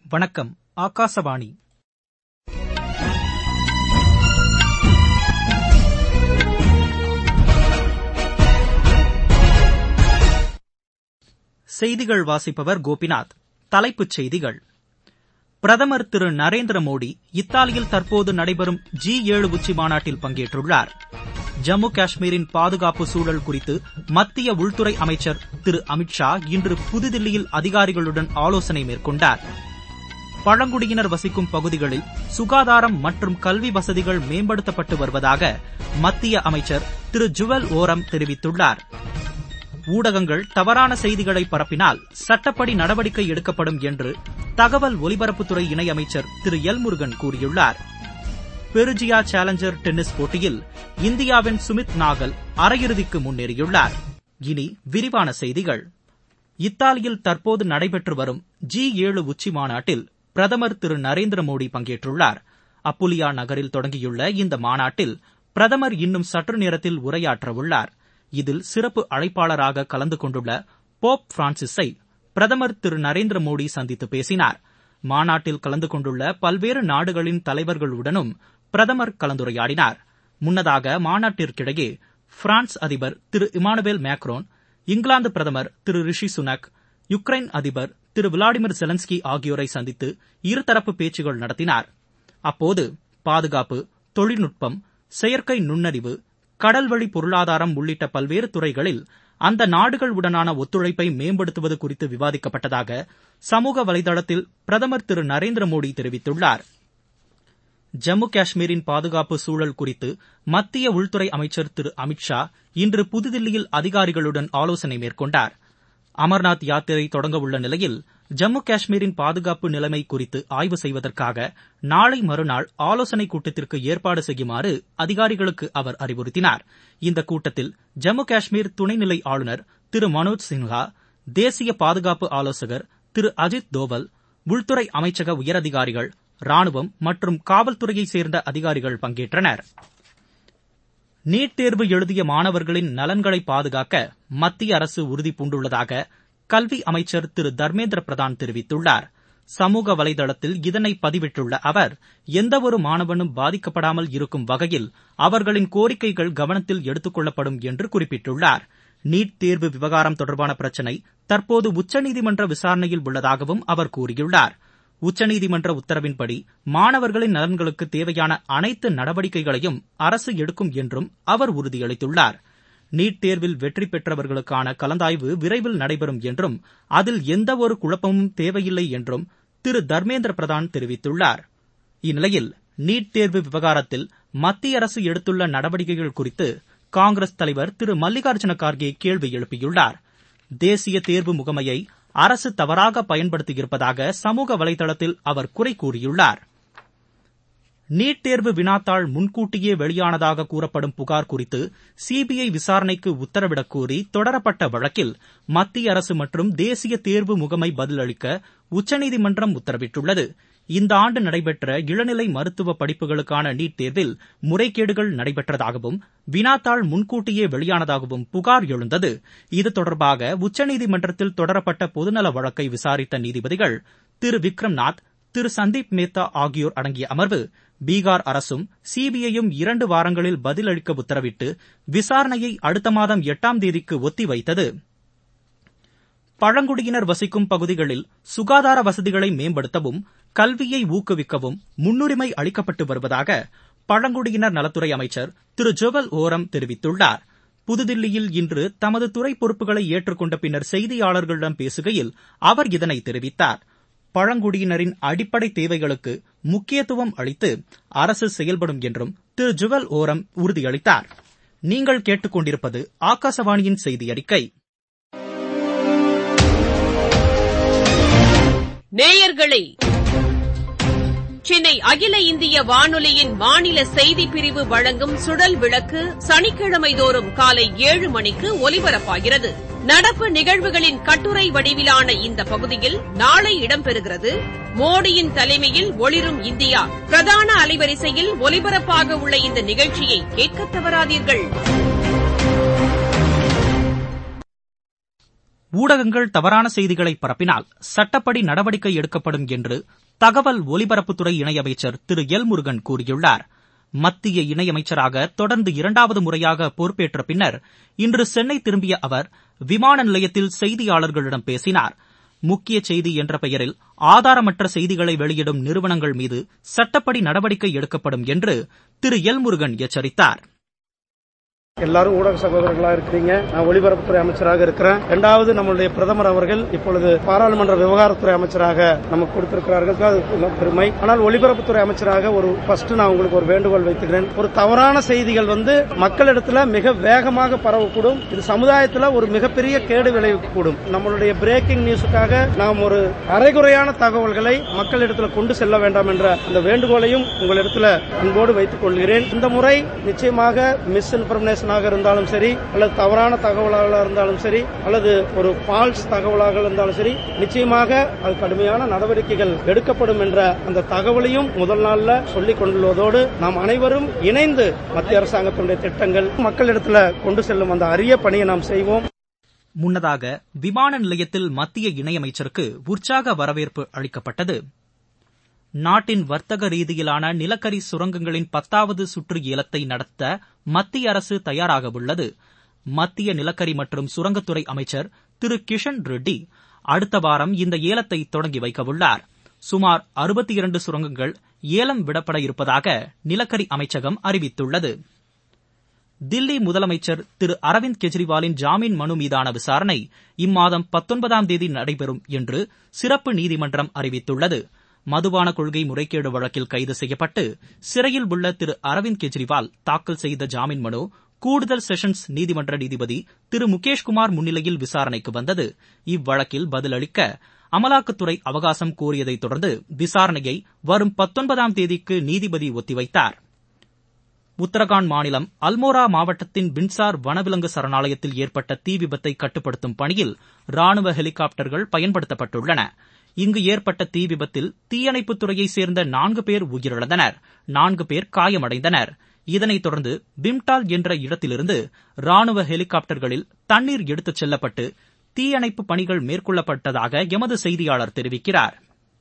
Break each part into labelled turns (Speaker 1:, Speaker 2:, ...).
Speaker 1: வணக்கம் ஆகாசவாணி செய்திகள் வாசிப்பவர் கோபிநாத் தலைப்புச் செய்திகள் பிரதமர் திரு நரேந்திர மோடி இத்தாலியில் தற்போது நடைபெறும் ஜி ஏழு உச்சி மாநாட்டில் பங்கேற்றுள்ளார் ஜம்மு காஷ்மீரின் பாதுகாப்பு சூழல் குறித்து மத்திய உள்துறை அமைச்சர் திரு அமித் ஷா இன்று புதுதில்லியில் அதிகாரிகளுடன் ஆலோசனை மேற்கொண்டார் பழங்குடியினர் வசிக்கும் பகுதிகளில் சுகாதாரம் மற்றும் கல்வி வசதிகள் மேம்படுத்தப்பட்டு வருவதாக மத்திய அமைச்சர் திரு ஜுவல் ஓரம் தெரிவித்துள்ளார் ஊடகங்கள் தவறான செய்திகளை பரப்பினால் சட்டப்படி நடவடிக்கை எடுக்கப்படும் என்று தகவல் ஒலிபரப்புத்துறை இணையமைச்சர் திரு எல் முருகன் கூறியுள்ளார் பெருஜியா சேலஞ்சர் டென்னிஸ் போட்டியில் இந்தியாவின் சுமித் நாகல் அரையிறுதிக்கு முன்னேறியுள்ளார் இனி விரிவான செய்திகள் இத்தாலியில் தற்போது நடைபெற்று வரும் ஜி ஏழு உச்சி மாநாட்டில் பிரதமர் திரு நரேந்திர மோடி பங்கேற்றுள்ளார் அப்புலியா நகரில் தொடங்கியுள்ள இந்த மாநாட்டில் பிரதமர் இன்னும் சற்று நேரத்தில் உரையாற்றவுள்ளார் இதில் சிறப்பு அழைப்பாளராக கலந்து கொண்டுள்ள போப் பிரான்சிஸை பிரதமர் திரு நரேந்திர மோடி சந்தித்து பேசினார் மாநாட்டில் கலந்து கொண்டுள்ள பல்வேறு நாடுகளின் தலைவர்களுடனும் பிரதமர் கலந்துரையாடினார் முன்னதாக மாநாட்டிற்கிடையே பிரான்ஸ் அதிபர் திரு இமானுவேல் மேக்ரோன் இங்கிலாந்து பிரதமர் திரு ரிஷி சுனக் யுக்ரைன் அதிபர் திரு விளாடிமிர் செலன்ஸ்கி ஆகியோரை சந்தித்து இருதரப்பு பேச்சுகள் நடத்தினார் அப்போது பாதுகாப்பு தொழில்நுட்பம் செயற்கை நுண்ணறிவு கடல்வழி பொருளாதாரம் உள்ளிட்ட பல்வேறு துறைகளில் அந்த நாடுகளுடனான ஒத்துழைப்பை மேம்படுத்துவது குறித்து விவாதிக்கப்பட்டதாக சமூக வலைதளத்தில் பிரதமர் திரு நரேந்திர மோடி தெரிவித்துள்ளார் ஜம்மு காஷ்மீரின் பாதுகாப்பு சூழல் குறித்து மத்திய உள்துறை அமைச்சர் திரு அமித் ஷா இன்று புதுதில்லியில் அதிகாரிகளுடன் ஆலோசனை மேற்கொண்டார் அமர்நாத் யாத்திரை தொடங்கவுள்ள நிலையில் ஜம்மு காஷ்மீரின் பாதுகாப்பு நிலைமை குறித்து ஆய்வு செய்வதற்காக நாளை மறுநாள் ஆலோசனைக் கூட்டத்திற்கு ஏற்பாடு செய்யுமாறு அதிகாரிகளுக்கு அவர் அறிவுறுத்தினார் இந்த கூட்டத்தில் ஜம்மு காஷ்மீர் துணைநிலை ஆளுநர் திரு மனோஜ் சின்ஹா தேசிய பாதுகாப்பு ஆலோசகர் திரு அஜித் தோவல் உள்துறை அமைச்சக உயரதிகாரிகள் ராணுவம் மற்றும் காவல்துறையைச் சேர்ந்த அதிகாரிகள் பங்கேற்றனர் நீட் தேர்வு எழுதிய மாணவர்களின் நலன்களை பாதுகாக்க மத்திய அரசு உறுதிபூண்டுள்ளதாக கல்வி அமைச்சர் திரு தர்மேந்திர பிரதான் தெரிவித்துள்ளார் சமூக வலைதளத்தில் இதனை பதிவிட்டுள்ள அவர் எந்தவொரு மாணவனும் பாதிக்கப்படாமல் இருக்கும் வகையில் அவர்களின் கோரிக்கைகள் கவனத்தில் எடுத்துக் கொள்ளப்படும் என்று குறிப்பிட்டுள்ளார் நீட் தேர்வு விவகாரம் தொடர்பான பிரச்சினை தற்போது உச்சநீதிமன்ற விசாரணையில் உள்ளதாகவும் அவர் கூறியுள்ளார் உச்சநீதிமன்ற உத்தரவின்படி மாணவர்களின் நலன்களுக்கு தேவையான அனைத்து நடவடிக்கைகளையும் அரசு எடுக்கும் என்றும் அவர் உறுதியளித்துள்ளார் நீட் தேர்வில் வெற்றி பெற்றவர்களுக்கான கலந்தாய்வு விரைவில் நடைபெறும் என்றும் அதில் எந்தவொரு குழப்பமும் தேவையில்லை என்றும் திரு தர்மேந்திர பிரதான் தெரிவித்துள்ளார் இந்நிலையில் நீட் தேர்வு விவகாரத்தில் மத்திய அரசு எடுத்துள்ள நடவடிக்கைகள் குறித்து காங்கிரஸ் தலைவர் திரு மல்லிகார்ஜுன கார்கே கேள்வி எழுப்பியுள்ளார் தேசிய தேர்வு முகமையை அரசு தவறாக பயன்படுத்தியிருப்பதாக சமூக வலைதளத்தில் அவர் குறை கூறியுள்ளார் நீட் தேர்வு வினாத்தாள் முன்கூட்டியே வெளியானதாக கூறப்படும் புகார் குறித்து சிபிஐ விசாரணைக்கு உத்தரவிடக் கோரி தொடரப்பட்ட வழக்கில் மத்திய அரசு மற்றும் தேசிய தேர்வு முகமை பதிலளிக்க உச்சநீதிமன்றம் உத்தரவிட்டுள்ளது இந்த ஆண்டு நடைபெற்ற இளநிலை மருத்துவ படிப்புகளுக்கான நீட் தேர்வில் முறைகேடுகள் நடைபெற்றதாகவும் வினாத்தாள் முன்கூட்டியே வெளியானதாகவும் புகார் எழுந்தது இது தொடர்பாக உச்சநீதிமன்றத்தில் தொடரப்பட்ட பொதுநல வழக்கை விசாரித்த நீதிபதிகள் திரு விக்ரம்நாத் திரு சந்தீப் மேத்தா ஆகியோர் அடங்கிய அமர்வு பீகார் அரசும் சிபிஐயும் இரண்டு வாரங்களில் பதிலளிக்க உத்தரவிட்டு விசாரணையை அடுத்த மாதம் எட்டாம் தேதிக்கு ஒத்திவைத்தது பழங்குடியினர் வசிக்கும் பகுதிகளில் சுகாதார வசதிகளை மேம்படுத்தவும் கல்வியை ஊக்குவிக்கவும் முன்னுரிமை அளிக்கப்பட்டு வருவதாக பழங்குடியினர் நலத்துறை அமைச்சர் திரு ஜோவல் ஓரம் தெரிவித்துள்ளார் புதுதில்லியில் இன்று தமது துறை பொறுப்புகளை ஏற்றுக்கொண்ட பின்னர் செய்தியாளர்களிடம் பேசுகையில் அவர் இதனை தெரிவித்தார் பழங்குடியினரின் அடிப்படை தேவைகளுக்கு முக்கியத்துவம் அளித்து அரசு செயல்படும் என்றும் திரு ஜுவல் ஓரம் உறுதியளித்தார் நீங்கள் கேட்டுக்கொண்டிருப்பது ஆகாசவாணியின் செய்தி அறிக்கை
Speaker 2: நேயர்களே சென்னை அகில இந்திய வானொலியின் மாநில செய்திப் பிரிவு வழங்கும் சுடல் விளக்கு சனிக்கிழமை தோறும் காலை ஏழு மணிக்கு ஒலிபரப்பாகிறது நடப்பு நிகழ்வுகளின் கட்டுரை வடிவிலான இந்த பகுதியில் நாளை இடம்பெறுகிறது மோடியின் தலைமையில் ஒளிரும் இந்தியா பிரதான அலைவரிசையில் ஒலிபரப்பாக உள்ள இந்த நிகழ்ச்சியை கேட்க தவறாதீர்கள்
Speaker 1: ஊடகங்கள் தவறான செய்திகளை பரப்பினால் சட்டப்படி நடவடிக்கை எடுக்கப்படும் என்று தகவல் ஒலிபரப்புத்துறை இணையமைச்சர் திரு எல் முருகன் கூறியுள்ளார் மத்திய இணையமைச்சராக தொடர்ந்து இரண்டாவது முறையாக பொறுப்பேற்ற பின்னர் இன்று சென்னை திரும்பிய அவர் விமான நிலையத்தில் செய்தியாளர்களிடம் பேசினார் முக்கிய செய்தி என்ற பெயரில் ஆதாரமற்ற செய்திகளை வெளியிடும் நிறுவனங்கள் மீது சட்டப்படி நடவடிக்கை எடுக்கப்படும் என்று திரு எல் முருகன் எச்சரித்தார்
Speaker 3: எல்லாரும் ஊடக சகோதரர்களா இருக்கிறீங்க நான் ஒலிபரப்புத்துறை அமைச்சராக இருக்கிறேன் இரண்டாவது நம்மளுடைய பிரதமர் அவர்கள் இப்பொழுது பாராளுமன்ற விவகாரத்துறை அமைச்சராக நமக்கு கொடுத்திருக்கிறார்கள் அது பெருமை ஆனால் ஒலிபரப்புத்துறை அமைச்சராக ஒரு ஃபர்ஸ்ட் நான் உங்களுக்கு ஒரு வேண்டுகோள் வைத்துக்கிறேன் ஒரு தவறான செய்திகள் வந்து மக்களிடத்துல மிக வேகமாக பரவக்கூடும் இது சமுதாயத்தில் ஒரு மிகப்பெரிய கேடு விளைவிக்கக்கூடும் நம்மளுடைய பிரேக்கிங் நியூஸுக்காக நாம் ஒரு அரைகுறையான தகவல்களை மக்களிடத்தில் கொண்டு செல்ல வேண்டாம் என்ற அந்த வேண்டுகோளையும் உங்களிடத்தில் அன்போடு வைத்துக் கொள்கிறேன் இந்த முறை நிச்சயமாக மிஸ் இன்ஃபர்மேஷன் இன்ஃபர்மேஷனாக இருந்தாலும் சரி அல்லது தவறான தகவலாக இருந்தாலும் சரி அல்லது ஒரு ஃபால்ஸ் தகவலாக இருந்தாலும் சரி நிச்சயமாக அது கடுமையான நடவடிக்கைகள் எடுக்கப்படும் என்ற அந்த தகவலையும் முதல் நாள்ல சொல்லிக் கொண்டுள்ளதோடு நாம் அனைவரும் இணைந்து மத்திய அரசாங்கத்தினுடைய திட்டங்கள் மக்களிடத்தில் கொண்டு செல்லும் அந்த அரிய பணியை நாம் செய்வோம்
Speaker 1: முன்னதாக விமான நிலையத்தில் மத்திய இணையமைச்சருக்கு உற்சாக வரவேற்பு அளிக்கப்பட்டது நாட்டின் வர்த்தக ரீதியிலான நிலக்கரி சுரங்கங்களின் பத்தாவது சுற்று ஏலத்தை நடத்த மத்திய அரசு தயாராக உள்ளது மத்திய நிலக்கரி மற்றும் சுரங்கத்துறை அமைச்சர் திரு கிஷன் ரெட்டி அடுத்த வாரம் இந்த ஏலத்தை தொடங்கி வைக்கவுள்ளார் சுமார் அறுபத்தி இரண்டு சுரங்கங்கள் ஏலம் விடப்பட இருப்பதாக நிலக்கரி அமைச்சகம் அறிவித்துள்ளது தில்லி முதலமைச்சர் திரு அரவிந்த் கெஜ்ரிவாலின் ஜாமீன் மனு மீதான விசாரணை இம்மாதம் பத்தொன்பதாம் தேதி நடைபெறும் என்று சிறப்பு நீதிமன்றம் அறிவித்துள்ளது மதுபான கொள்கை முறைகேடு வழக்கில் கைது செய்யப்பட்டு சிறையில் உள்ள திரு அரவிந்த் கெஜ்ரிவால் தாக்கல் செய்த ஜாமீன் மனு கூடுதல் செஷன்ஸ் நீதிமன்ற நீதிபதி திரு முகேஷ்குமார் முன்னிலையில் விசாரணைக்கு வந்தது இவ்வழக்கில் பதிலளிக்க அமலாக்கத்துறை அவகாசம் கோரியதைத் தொடர்ந்து விசாரணையை வரும் பத்தொன்பதாம் தேதிக்கு நீதிபதி ஒத்திவைத்தார் உத்தரகாண்ட் மாநிலம் அல்மோரா மாவட்டத்தின் பின்சார் வனவிலங்கு சரணாலயத்தில் ஏற்பட்ட தீ விபத்தை கட்டுப்படுத்தும் பணியில் ராணுவ ஹெலிகாப்டர்கள் பயன்படுத்தப்பட்டுள்ளன இங்கு ஏற்பட்ட தீ விபத்தில் தீயணைப்புத் துறையைச் சேர்ந்த நான்கு பேர் உயிரிழந்தனர் நான்கு பேர் காயமடைந்தனர் இதனைத் தொடர்ந்து பிம்டால் என்ற இடத்திலிருந்து ராணுவ ஹெலிகாப்டர்களில் தண்ணீர் எடுத்துச் செல்லப்பட்டு தீயணைப்பு பணிகள் மேற்கொள்ளப்பட்டதாக எமது செய்தியாளர் தெரிவிக்கிறார்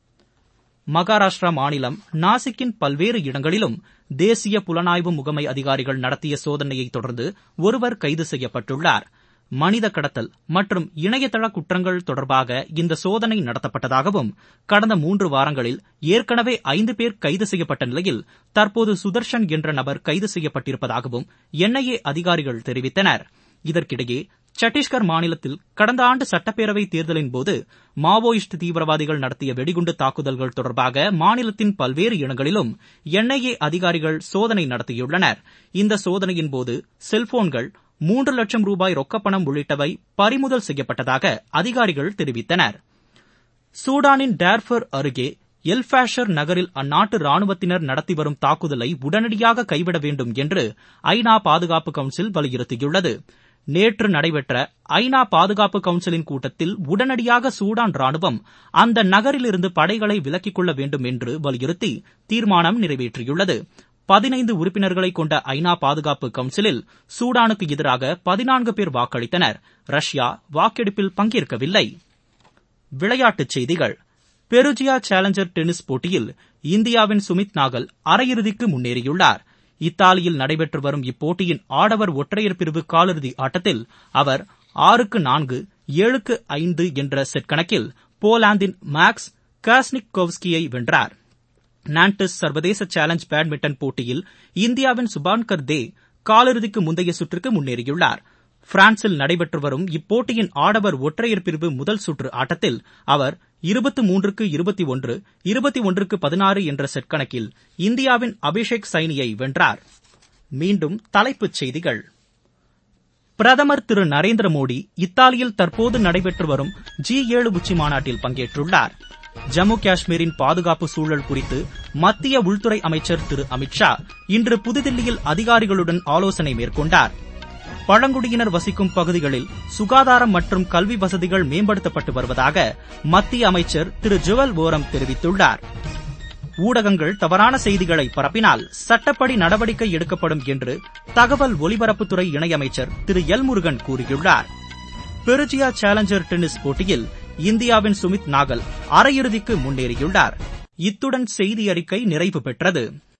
Speaker 1: மகாராஷ்டிரா மாநிலம் நாசிக்கின் பல்வேறு இடங்களிலும் தேசிய புலனாய்வு முகமை அதிகாரிகள் நடத்திய சோதனையைத் தொடர்ந்து ஒருவர் கைது செய்யப்பட்டுள்ளார் மனித கடத்தல் மற்றும் இணையதள குற்றங்கள் தொடர்பாக இந்த சோதனை நடத்தப்பட்டதாகவும் கடந்த மூன்று வாரங்களில் ஏற்கனவே ஐந்து பேர் கைது செய்யப்பட்ட நிலையில் தற்போது சுதர்ஷன் என்ற நபர் கைது செய்யப்பட்டிருப்பதாகவும் என்ஐஏ அதிகாரிகள் தெரிவித்தனர் இதற்கிடையே சத்தீஸ்கர் மாநிலத்தில் கடந்த ஆண்டு சட்டப்பேரவை தேர்தலின்போது மாவோயிஸ்ட் தீவிரவாதிகள் நடத்திய வெடிகுண்டு தாக்குதல்கள் தொடர்பாக மாநிலத்தின் பல்வேறு இடங்களிலும் என்ஐஏ அதிகாரிகள் சோதனை நடத்தியுள்ளனர் இந்த சோதனையின்போது செல்போன்கள் மூன்று லட்சம் ரூபாய் ரொக்கப்பணம் உள்ளிட்டவை பறிமுதல் செய்யப்பட்டதாக அதிகாரிகள் தெரிவித்தனர் சூடானின் டார்ஃபர் அருகே எல்பாஷர் நகரில் அந்நாட்டு ராணுவத்தினர் நடத்தி வரும் தாக்குதலை உடனடியாக கைவிட வேண்டும் என்று ஐநா பாதுகாப்பு கவுன்சில் வலியுறுத்தியுள்ளது நேற்று நடைபெற்ற ஐநா பாதுகாப்பு கவுன்சிலின் கூட்டத்தில் உடனடியாக சூடான் ராணுவம் அந்த நகரிலிருந்து படைகளை விலக்கிக் கொள்ள வேண்டும் என்று வலியுறுத்தி தீர்மானம் நிறைவேற்றியுள்ளது பதினைந்து உறுப்பினர்களை கொண்ட ஐநா பாதுகாப்பு கவுன்சிலில் சூடானுக்கு எதிராக பதினான்கு பேர் வாக்களித்தனர் ரஷ்யா வாக்கெடுப்பில் பங்கேற்கவில்லை விளையாட்டுச் செய்திகள் பெருஜியா சேலஞ்சர் டென்னிஸ் போட்டியில் இந்தியாவின் சுமித் நாகல் அரையிறுதிக்கு முன்னேறியுள்ளார் இத்தாலியில் நடைபெற்று வரும் இப்போட்டியின் ஆடவர் ஒற்றையர் பிரிவு காலிறுதி ஆட்டத்தில் அவர் ஆறுக்கு நான்கு ஏழுக்கு ஐந்து என்ற செட் கணக்கில் போலாந்தின் மேக்ஸ் காஸ்னிக்கோவ்ஸ்கியை வென்றார் நான்டஸ் சர்வதேச சேலஞ்ச் பேட்மிண்டன் போட்டியில் இந்தியாவின் சுபான்கர் தே காலிறுதிக்கு முந்தைய சுற்றுக்கு முன்னேறியுள்ளார் பிரான்சில் நடைபெற்று வரும் இப்போட்டியின் ஆடவர் ஒற்றையர் பிரிவு முதல் சுற்று ஆட்டத்தில் அவர் இருபத்து மூன்றுக்கு இருபத்தி ஒன்று இருபத்தி ஒன்றுக்கு பதினாறு என்ற செட் கணக்கில் இந்தியாவின் அபிஷேக் சைனியை வென்றார் மீண்டும் தலைப்புச் செய்திகள் பிரதமர் திரு நரேந்திர மோடி இத்தாலியில் தற்போது நடைபெற்று வரும் ஜி ஏழு உச்சி மாநாட்டில் பங்கேற்றுள்ளார் ஜம்மு காஷ்மீரின் பாதுகாப்பு சூழல் குறித்து மத்திய உள்துறை அமைச்சர் திரு அமித்ஷா இன்று புதுதில்லியில் அதிகாரிகளுடன் ஆலோசனை மேற்கொண்டார் பழங்குடியினர் வசிக்கும் பகுதிகளில் சுகாதாரம் மற்றும் கல்வி வசதிகள் மேம்படுத்தப்பட்டு வருவதாக மத்திய அமைச்சர் திரு ஜுவல் ஓரம் தெரிவித்துள்ளார் ஊடகங்கள் தவறான செய்திகளை பரப்பினால் சட்டப்படி நடவடிக்கை எடுக்கப்படும் என்று தகவல் ஒலிபரப்புத்துறை இணையமைச்சர் திரு எல் முருகன் கூறியுள்ளார் பெருஜியா சேலஞ்சர் டென்னிஸ் போட்டியில் இந்தியாவின் சுமித் நாகல் அரையிறுதிக்கு முன்னேறியுள்ளார் இத்துடன் செய்தி அறிக்கை நிறைவு பெற்றது